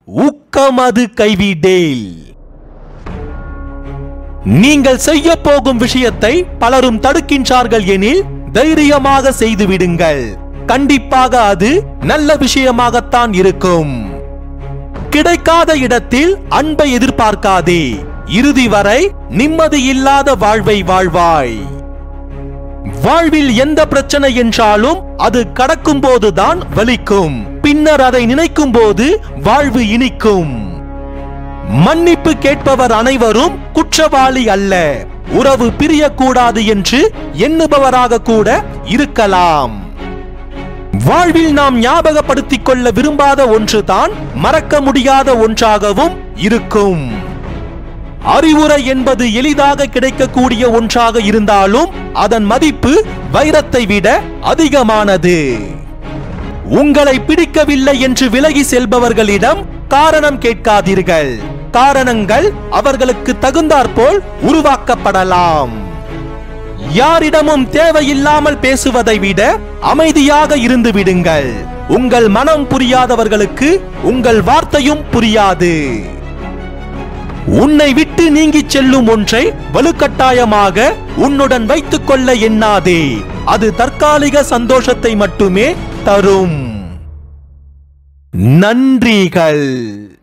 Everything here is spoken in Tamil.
ஊக்கமது கைவிடேல் நீங்கள் செய்ய போகும் விஷயத்தை பலரும் தடுக்கின்றார்கள் எனில் தைரியமாக செய்து விடுங்கள் கண்டிப்பாக அது நல்ல விஷயமாகத்தான் இருக்கும் கிடைக்காத இடத்தில் அன்பை எதிர்பார்க்காதே இறுதி வரை நிம்மதி இல்லாத வாழ்வை வாழ்வாய் வாழ்வில் எந்த பிரச்சனை என்றாலும் அது கடக்கும் போதுதான் வலிக்கும் பின்னர் அதை நினைக்கும் போது வாழ்வு இனிக்கும் மன்னிப்பு கேட்பவர் அனைவரும் குற்றவாளி அல்ல உறவு பிரியக்கூடாது என்று எண்ணுபவராக கூட இருக்கலாம் வாழ்வில் நாம் ஞாபகப்படுத்திக் கொள்ள விரும்பாத ஒன்றுதான் மறக்க முடியாத ஒன்றாகவும் இருக்கும் அறிவுரை என்பது எளிதாக கிடைக்கக்கூடிய ஒன்றாக இருந்தாலும் அதன் மதிப்பு வைரத்தை விட அதிகமானது உங்களை பிடிக்கவில்லை என்று விலகி செல்பவர்களிடம் காரணம் கேட்காதீர்கள் காரணங்கள் அவர்களுக்கு தகுந்தாற்போல் உருவாக்கப்படலாம் யாரிடமும் தேவையில்லாமல் பேசுவதை விட அமைதியாக இருந்து விடுங்கள் உங்கள் மனம் புரியாதவர்களுக்கு உங்கள் வார்த்தையும் புரியாது உன்னை விட்டு நீங்கிச் செல்லும் ஒன்றை வலுக்கட்டாயமாக உன்னுடன் வைத்துக் கொள்ள எண்ணாதே அது தற்காலிக சந்தோஷத்தை மட்டுமே தரும் நன்றிகள்